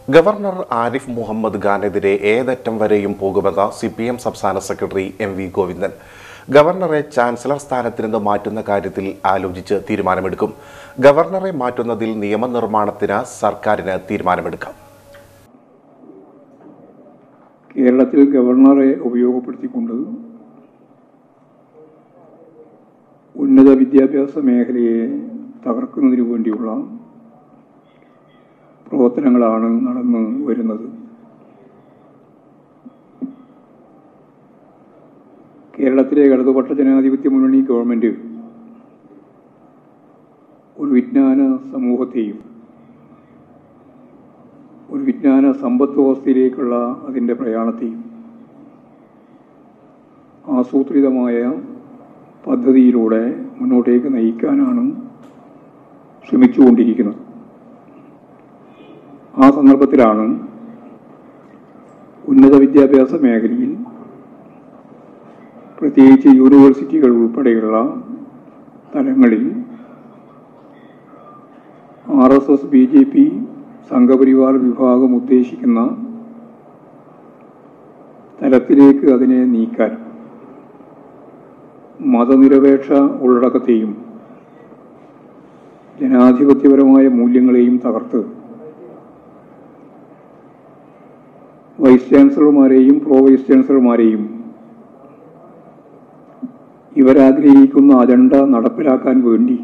governor Arif Muhammad ഖാനെതിരെ ഏതറ്റം വരെയും പോകുമെന്ന് സി പി എം സംസ്ഥാന സെക്രട്ടറി എം വി ഗോവിന്ദൻ ഗവർണറെ ചാൻസലർ സ്ഥാനത്ത് നിന്ന് മാറ്റുന്ന കാര്യത്തിൽ ആലോചിച്ച് തീരുമാനമെടുക്കും ഗവർണറെ മാറ്റുന്നതിൽ നിയമനിർമ്മാണത്തിന് സർക്കാരിന് തീരുമാനമെടുക്കാം കേരളത്തിൽ ഗവർണറെ ഉപയോഗപ്പെടുത്തിക്കൊണ്ട് ഉന്നത വിദ്യാഭ്യാസ മേഖലയെ തകർക്കുന്നതിനു വേണ്ടിയുള്ള പ്രവർത്തനങ്ങളാണ് നടന്നു വരുന്നത് കേരളത്തിലെ ഇടതുപക്ഷ ജനാധിപത്യ മുന്നണി ഗവൺമെന്റ് ഒരു വിജ്ഞാന സമൂഹത്തെയും ഒരു വിജ്ഞാന സമ്പദ് വ്യവസ്ഥയിലേക്കുള്ള അതിൻ്റെ പ്രയാണത്തെയും ആസൂത്രിതമായ പദ്ധതിയിലൂടെ മുന്നോട്ടേക്ക് നയിക്കാനാണ് ശ്രമിച്ചുകൊണ്ടിരിക്കുന്നത് ആ സന്ദർഭത്തിലാണ് ഉന്നത വിദ്യാഭ്യാസ മേഖലയിൽ പ്രത്യേകിച്ച് യൂണിവേഴ്സിറ്റികൾ ഉൾപ്പെടെയുള്ള തലങ്ങളിൽ R S S B J P Sangh Parivar വിഭാഗം ഉദ്ദേശിക്കുന്ന തലത്തിലേക്ക് അതിനെ നീക്കാൻ മതനിരപേക്ഷ ഉള്ളടക്കത്തെയും ജനാധിപത്യപരമായ മൂല്യങ്ങളെയും തകർത്ത് വൈസ് ചാൻസലർമാരെയും പ്രോ വൈസ് ചാൻസലർമാരെയും ഇവരാഗ്രഹിക്കുന്ന അജണ്ട നടപ്പിലാക്കാൻ വേണ്ടി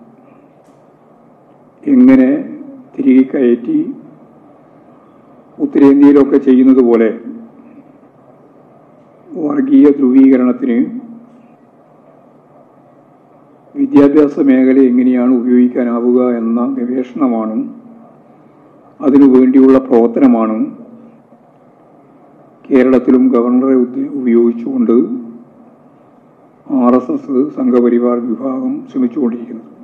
എങ്ങനെ തിരികെ കയറ്റി ഉത്തരേന്ത്യയിലൊക്കെ ചെയ്യുന്നത് പോലെ വർഗീയ ധ്രുവീകരണത്തിന് വിദ്യാഭ്യാസ മേഖല എങ്ങനെയാണ് ഉപയോഗിക്കാനാവുക എന്ന ഗവേഷണമാണ് അതിനു വേണ്ടിയുള്ള പ്രവർത്തനമാണ് കേരളത്തിലും ഗവർണറെ ഉദ്ദേ- ഉപയോഗിച്ചുകൊണ്ട് ആർ എസ് എസ് സംഘപരിവാർ വിഭാഗം ശ്രമിച്ചുകൊണ്ടിരിക്കുന്നത്